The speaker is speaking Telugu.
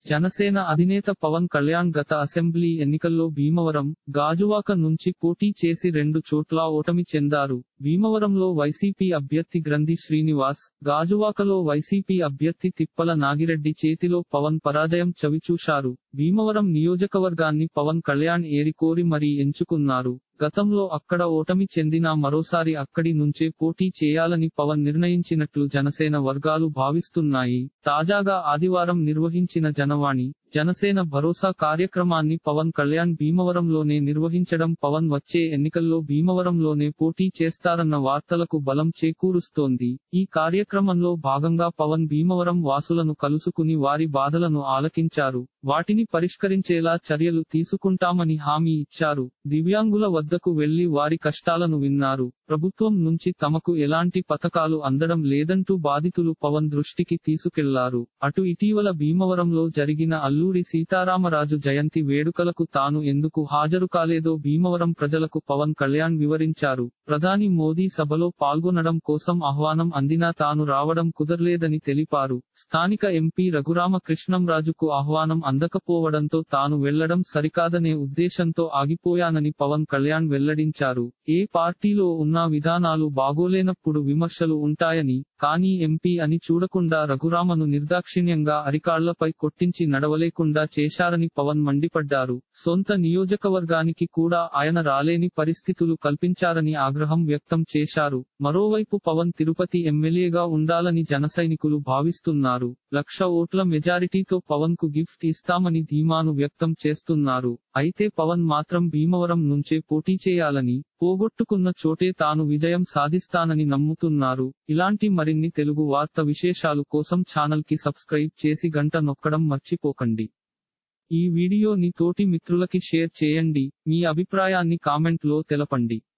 జనసేన అధినేత పవన్ కళ్యాణ్ గత అసెంబ్లీ ఎన్నికల్లో భీమవరం గాజువాక నుంచి పోటీ చేసి రెండు చోట్ల ఓటమి చెందారు భీమవరంలో వైసీపీ అభ్యర్థి గ్రంథి శ్రీనివాస్ గాజువాకలో వైసీపీ అభ్యర్థి తిప్పల నాగిరెడ్డి చేతిలో పవన్ పరాజయం చవిచూశారు భీమవరం నియోజకవర్గాన్ని పవన్ కళ్యాణ్ ఏరికోరి మరీ ఎంచుకున్నారు గతంలో అక్కడ ఓటమి చెందినా మరోసారి అక్కడి నుంచే పోటీ చేయాలని పవన్ నిర్ణయించినట్లు జనసేన వర్గాలు భావిస్తున్నాయి తాజాగా ఆదివారం నిర్వహించిన జనవాణి జనసేన భరోసా కార్యక్రమాన్ని పవన్ కళ్యాణ్ భీమవరంలోనే నిర్వహించడం పవన్ వచ్చే ఎన్నికల్లో భీమవరంలోనే పోటీ చేస్తారన్న వార్తలకు బలం చేకూరుస్తోంది ఈ కార్యక్రమంలో భాగంగా పవన్ భీమవరం వాసులను కలుసుకుని వారి బాధలను ఆలకించారు వాటిని పరిష్కరించేలా చర్యలు తీసుకుంటామని హామీ ఇచ్చారు దివ్యాంగుల వద్దకు వెళ్లి వారి కష్టాలను విన్నారు ప్రభుత్వం నుంచి తమకు ఎలాంటి పథకాలు అందడం లేదంటూ బాధితులు పవన్ దృష్టికి తీసుకెళ్లారు అటు ఇటీవల భీమవరంలో జరిగిన అల్లూరి సీతారామరాజు జయంతి వేడుకలకు తాను ఎందుకు హాజరు కాలేదో భీమవరం ప్రజలకు పవన్ కళ్యాణ్ వివరించారు ప్రధాని మోదీ సభలో పాల్గొనడం కోసం ఆహ్వానం అందినా తాను రావడం కుదరలేదని తెలిపారు స్థానిక ఎంపీ రఘురామకృష్ణంరాజుకు ఆహ్వానం అందకపోవడంతో తాను వెళ్లడం సరికాదనే ఉద్దేశంతో ఆగిపోయానని పవన్ కళ్యాణ్ వెల్లడించారు ఏ పార్టీలో ఉన్న విధానాలు బాగోలేనప్పుడు విమర్శలు ఉంటాయని కానీ ఎంపీ అని చూడకుండా రఘురామను నిర్దాక్షిణ్యంగా అరికాళ్లపై కొట్టించి నడవలేకుండా చేశారని పవన్ మండిపడ్డారు సొంత నియోజకవర్గానికి కూడా ఆయన రాలేని పరిస్థితులు కల్పించారని ఆగ్రహం వ్యక్తం చేశారు మరోవైపు పవన్ తిరుపతి ఎమ్మెల్యేగా ఉండాలని జనసైనికులు భావిస్తున్నారు లక్ష ఓట్ల మెజారిటీతో పవన్ కు గిఫ్ట్ ఇస్తామని ధీమాను వ్యక్తం చేస్తున్నారు అయితే పవన్ మాత్రం భీమవరం నుంచే పోటీ చేయాలని పోగొట్టుకున్న చోటే తాను విజయం సాధిస్తానని నమ్ముతున్నారు ఇలాంటి మరిన్ని తెలుగు వార్త విశేషాలు కోసం ఛానల్ కి సబ్స్క్రైబ్ చేసి గంట నొక్కడం మర్చిపోకండి ఈ వీడియోని తోటి మిత్రులకి షేర్ చేయండి మీ అభిప్రాయాన్ని కామెంట్ లో తెలపండి